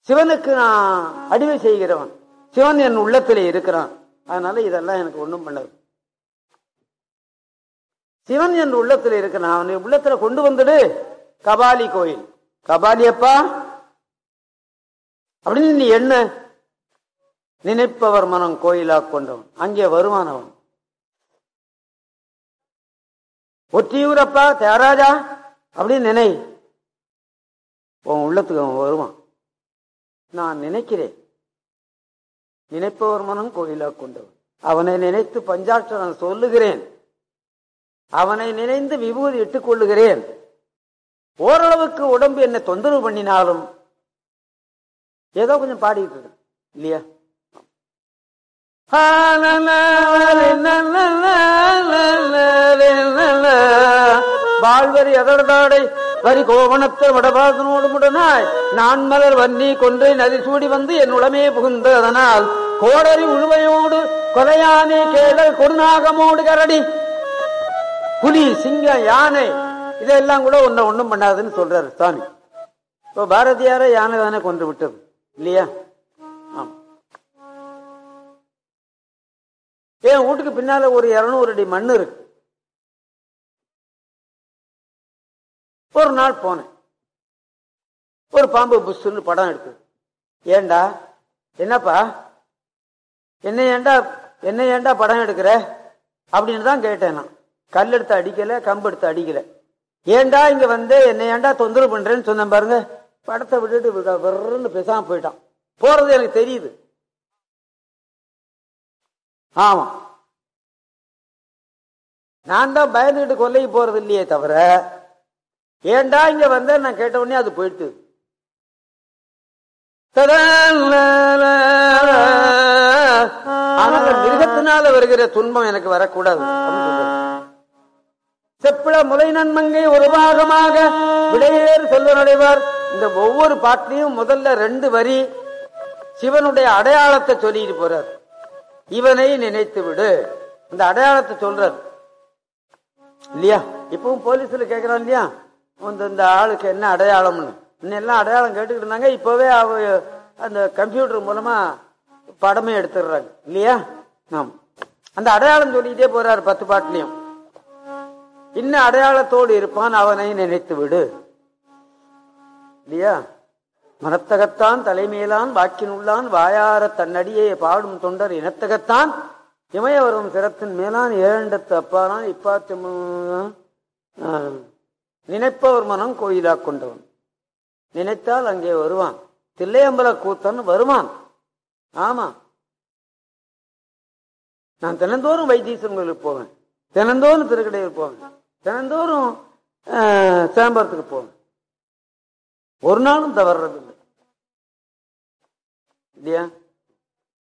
சிவனுக்கு நான் அடிமை செய்கிறவன் சிவன் என் உள்ளத்திலே இருக்கிறான் அதனால இதெல்லாம் எனக்கு ஒண்ணும் பண்ணது சிவன் என் உள்ளத்துல இருக்கிறான் அவனை உள்ளத்துல கொண்டு வந்துடு கபாலி கோயில் கபாலி அப்பா அப்படின்னு நீ என்ன நினைப்பவர் மனம் கோயிலா கொண்டவன் அங்கே வருவான் அவன் ஒற்றியூரப்பா தியாகராஜா அப்படின்னு நினை உன் உள்ளத்துக்கு அவன் வருவான் நான் நினைக்கிறேன் நினைப்பவர் மனம் கோயிலா கொண்டவன் அவனை நினைத்து பஞ்சாட்சரம் சொல்லுகிறேன் அவனை நினைந்து விபூதி இட்டுக் கொள்ளுகிறேன் ஓரளவுக்கு உடம்பு என்னை தொந்தரவு பண்ணினாலும் ஏதோ கொஞ்சம் பாடிட்டு இருக்கு இல்லையா வாழ்வரி எதர்தாடை வரி கோவணத்தை வடபாசனோடு முடனாய் நான் மலர் வன்னி கொன்றை நதி சூடி வந்து என் உடமே புகுந்து அதனால் கோடரி உழுவையோடு கொலையானே கேடல் கொடுநாகமோடு கரடி புலி சிங்கம் யானை இதெல்லாம் கூட ஒன்ன ஒண்ணும் பண்ணாதுன்னு சொல்றாரு சாமி இப்போ பாரதியார யானை தானே கொன்று விட்டது இல்லையா ஆமா என் வீட்டுக்கு பின்னால ஒரு இருநூறு அடி மண் இருக்கு ஒரு நாள் போனேன் ஒரு பாம்பு புஷ்ன்னு படம் எடுத்து ஏண்டா என்னப்பா என்ன ஏண்டா என்ன ஏண்டா படம் எடுக்கிற அப்படின்னு தான் கேட்டேன் நான் கல் எடுத்து அடிக்கல கம்பு எடுத்து அடிக்கல ஏண்டா இங்க வந்து என்ன ஏண்டா தொந்தரவு பண்றேன்னு சொன்னேன் பாருங்க படத்தை விட்டுட்டு வெறுன்னு பேசாம போயிட்டான் போறது எனக்கு தெரியுது ஆமா நான் தான் பயந்துகிட்டு கொல்லைக்கு போறது இல்லையே தவிர ஏண்டா இங்க வந்த நான் கேட்ட உடனே அது போயிட்டு ஆனால் மிருகத்தினால வருகிற துன்பம் எனக்கு வரக்கூடாது அப்படின்னு சொல்றாரு. செப்பிள முலை நன்மங்கை ஒரு பாகமாக விடையேறு சொல்ல நடைவார் இந்த ஒவ்வொரு பாட்டிலையும் முதல்ல ரெண்டு வரி சிவனுடைய அடையாளத்தை சொல்லிட்டு போறார் இவனை நினைத்து விடு இந்த அடையாளத்தை சொல்றார் இல்லையா இப்பவும் போலீஸ்ல கேக்குறான் இல்லையா இந்த இந்த ஆளுக்கு என்ன அடையாளம்னு இன்னெல்லாம் அடையாளம் கேட்டுக்கிட்டு இருந்தாங்க இப்பவே அவ அந்த கம்ப்யூட்டர் மூலமா படமே எடுத்துடுறாங்க இல்லையா ஆமா அந்த அடையாளம் சொல்லிக்கிட்டே போறாரு பத்து பாட்டுலயும் இன்னும் அடையாளத்தோடு இருப்பான் அவனை நினைத்து விடு இல்லையா மனத்தகத்தான் தலைமையிலான் வாக்கினுள்ளான் வாயார தன்னடியே பாடும் தொண்டர் இனத்தகத்தான் இமய வரும் சிரத்தின் மேலான் ஏழண்டத்து அப்பானான் இப்பாத்தி நினைப்பவர் மனம் கோயிலா கொண்டவன் நினைத்தால் அங்கே வருவான் தில்லையம்பல கூத்தன் வருவான் ஆமா நான் தினந்தோறும் வைத்தீஸ்வரன் கோயிலுக்கு போவேன் தினந்தோறும் திருக்கடையூர் போவேன் தினந்தோறும் அஹ், சிதம்பரத்துக்கு போவேன் ஒரு நாளும் தவறுறது இல்லை இல்லையா